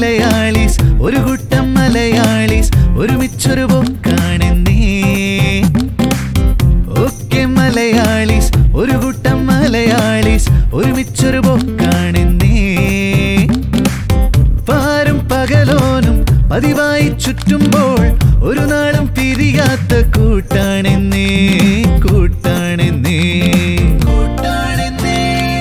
മലയാളീസ് ഒരു കൂട്ടം മലയാളീസ് ഒരുമിച്ചൊരു പോക്കാണെന്നേ ഓക്കെ മലയാളീസ് ഒരു കൂട്ടം മലയാളീസ് ഒരുമിച്ചൊരു പോക്കാണെന്നേ പാരും പകലോനും പതിവായി ചുറ്റുമ്പോൾ ഒരു നാളും പിരിയാത്ത കൂട്ടാണെന്നേ കൂട്ടാണെന്നേ കൂട്ടാണെന്നേ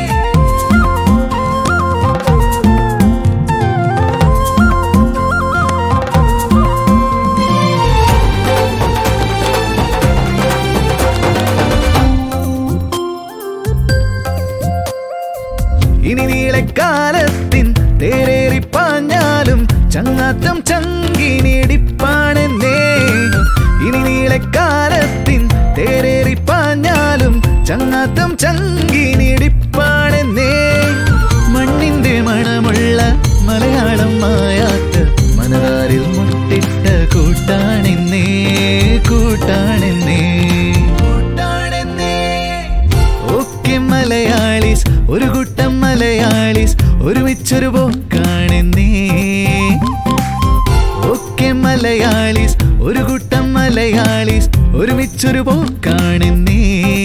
ഇനി നീളക്കാലത്തിൻ തേരേറി പാഞ്ഞാലും ചങ്ങാത്തം ചങ്കിനിടിപ്പാണെന്നേ ഇനി നീളക്കാലത്തിൻ തേരേറി പാഞ്ഞാലും ചങ്ങാത്തം ചങ്കിനിടിപ്പാണെന്നേ മണ്ണിന്റെ മണമുള്ള മലയാളം മായാത്ത മനതാരിൽ മുട്ടിട്ട കൂട്ടാണെന്നേ കൂട്ടാണെന്നേ കൂട്ടാണെന്നേ ഓക്കെ മലയാളീസ് ഒരു കൂട്ടം മലയാളീസ് ഒരുമിച്ചൊരു പോക്കാണെന്നേ ഓക്കെ മലയാളീസ് ഒരു കൂട്ടം മലയാളീസ് ഒരുമിച്ചൊരു പോക്കാണെന്നേ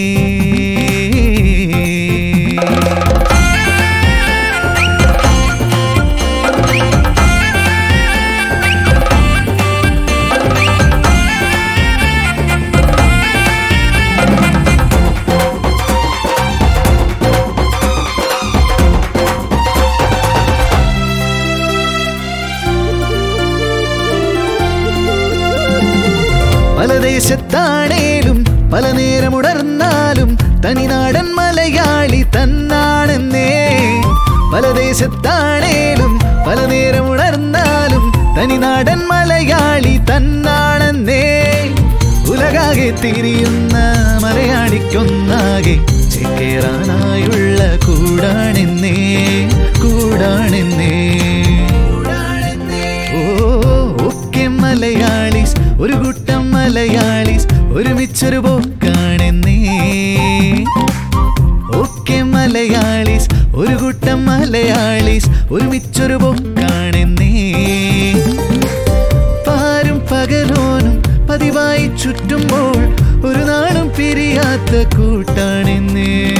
പല ദേശത്താണേലും പല നേരമുടർന്നാലും തനിനാടൻ മലയാളി തന്നാണെന്നേ പല ദേശത്താണേലും പല നേരമുണർന്നാലും തനിനാടൻ മലയാളി തന്നാണെന്നേ ഉലകാകെ തിരിയുന്ന മലയാളിക്കൊന്നാകെ ചേക്കേറാനായുള്ള കൂടാണെന്നേ കൂടാണെന്നേ ഓ ഓക്കെ മലയാളീസ് ഒരു കൂട്ടം മലയാളീസ് ഒരുമിച്ചൊരു പോക്കാണെന്നേ ഓക്കെ മലയാളീസ് ഒരു കൂട്ടം മലയാളീസ് ഒരുമിച്ചൊരു പോക്കാണെന്നേ പാരും പകലോനും പതിവായി ചുറ്റുമ്പോൾ ഒരു നാളും പിരിയാത്ത കൂട്ടാണെന്നേ